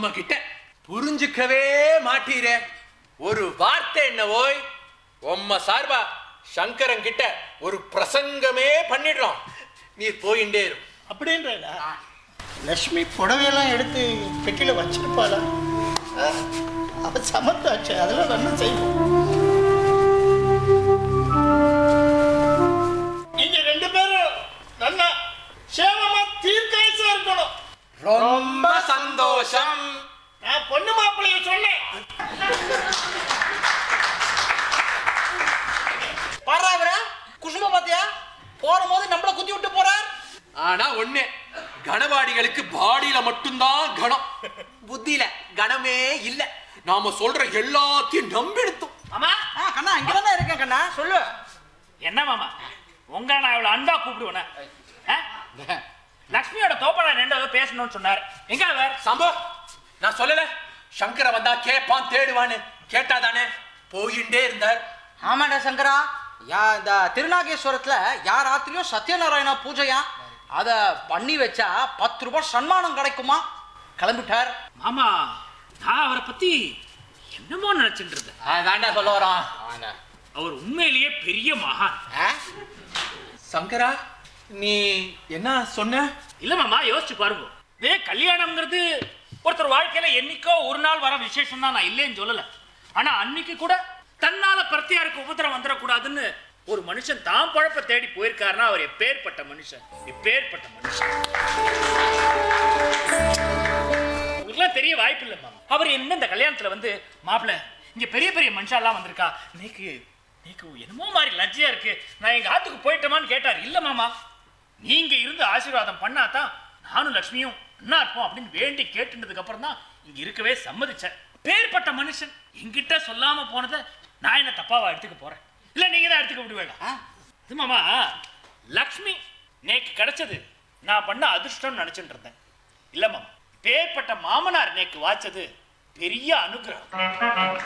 நம்ம கிட்ட புரிஞ்சுக்கவே மாட்டீரே ஒரு வார்த்தை என்ன ஓய் உம்ம சார்பா சங்கரன் கிட்ட ஒரு பிரசங்கமே பண்ணிடுறோம் நீ போயிண்டே இரு அப்படின்றா லக்ஷ்மி புடவையெல்லாம் எடுத்து பெட்டியில் வச்சிருப்பாளா ஆ, அவ சமத்தாச்சு அதெல்லாம் நல்லா செய்வோம் நீங்க ரெண்டு பேரும் நல்லா சேமமா தீர்க்காயசா இருக்கணும் ரொம்ப சந்தோஷம் நான் பொண்ணு மாப்பிள்ளைய சொன்னேன் பாரு அவர குசும பாத்தியா போகும்போது நம்மள குத்தி விட்டு போறார் ஆனா ஒண்ணு கனவாடிகளுக்கு பாடியில மட்டும்தான் கணம் புத்தியில கணமே இல்ல நாம சொல்ற எல்லாத்தையும் நம்பிடுத்தோம் மாமா ஆ, கண்ணா இங்க தானே இருக்கேன் கண்ணா சொல்லு என்ன மாமா உங்க நான் இவ்வளவு அன்பா கூப்பிடுவேன லக்ஷ்மியோட தோப்பனா ரெண்டாவது பேசணும்னு சொன்னார் எங்க அவர் சம்போ நான் சொல்லல சங்கர வந்தா கேப்பான் தேடுவான்னு கேட்டாதானே போயிண்டே இருந்தார் ஆமாடா சங்கரா யா இந்த திருநாகேஸ்வரத்துல யார் ஆத்திலையும் சத்யநாராயணா பூஜையா அத பண்ணி வச்சா பத்து ரூபாய் சன்மானம் கிடைக்குமா கிளம்பிட்டார் மாமா நான் அவரை பத்தி என்னமோ நினைச்சிட்டு இருந்தேன் அதான்டா சொல்ல வரான் அவர் உண்மையிலேயே பெரிய மகான் சங்கரா நீ என்ன சொன்ன இல்ல மாமா யோசிச்சு பாருங்க இதே கல்யாணம்ங்கிறது ஒருத்தர் வாழ்க்கையில என்னைக்கோ ஒரு நாள் வர விசேஷம் தான் நான் இல்லைன்னு சொல்லல ஆனா அன்னைக்கு கூட தன்னால பிரத்தியாருக்கு உபத்திரம் வந்துடக்கூடாதுன்னு ஒரு மனுஷன் தான் பழப்ப தேடி போயிருக்காருன்னா அவர் எப்பேற்பட்ட மனுஷன் எப்பேற்பட்ட மனுஷன் உங்களுக்குலாம் தெரிய வாய்ப்பு இல்லை மாமா அவர் என்ன இந்த கல்யாணத்துல வந்து மாப்பிள்ள இங்க பெரிய பெரிய மனுஷாலாம் வந்திருக்கா நீக்கு நீக்கு என்னமோ மாதிரி லஜ்ஜையா இருக்கு நான் எங்க ஆத்துக்கு போயிட்டோமான்னு கேட்டார் இல்ல மாமா நீங்க இருந்து ஆசீர்வாதம் பண்ணாதான் நானும் லக்ஷ்மியும் அண்ணா இருப்போம் அப்படின்னு வேண்டி கேட்டுனதுக்கு அப்புறம் தான் இங்க இருக்கவே சம்மதிச்சேன் பேர்பட்ட மனுஷன் என்கிட்ட சொல்லாம போனதை நான் என்ன தப்பாவா எடுத்துக்க போறேன் இல்ல நீங்க தான் எடுத்துக்க விடுவேங்க இது மாமா லக்ஷ்மி நேக்கு கிடைச்சது நான் பண்ண அதிர்ஷ்டம் நினைச்சிட்டு இருந்தேன் இல்ல மாமா பேர்பட்ட மாமனார் நேக்கு வாச்சது பெரிய அனுகிரகம்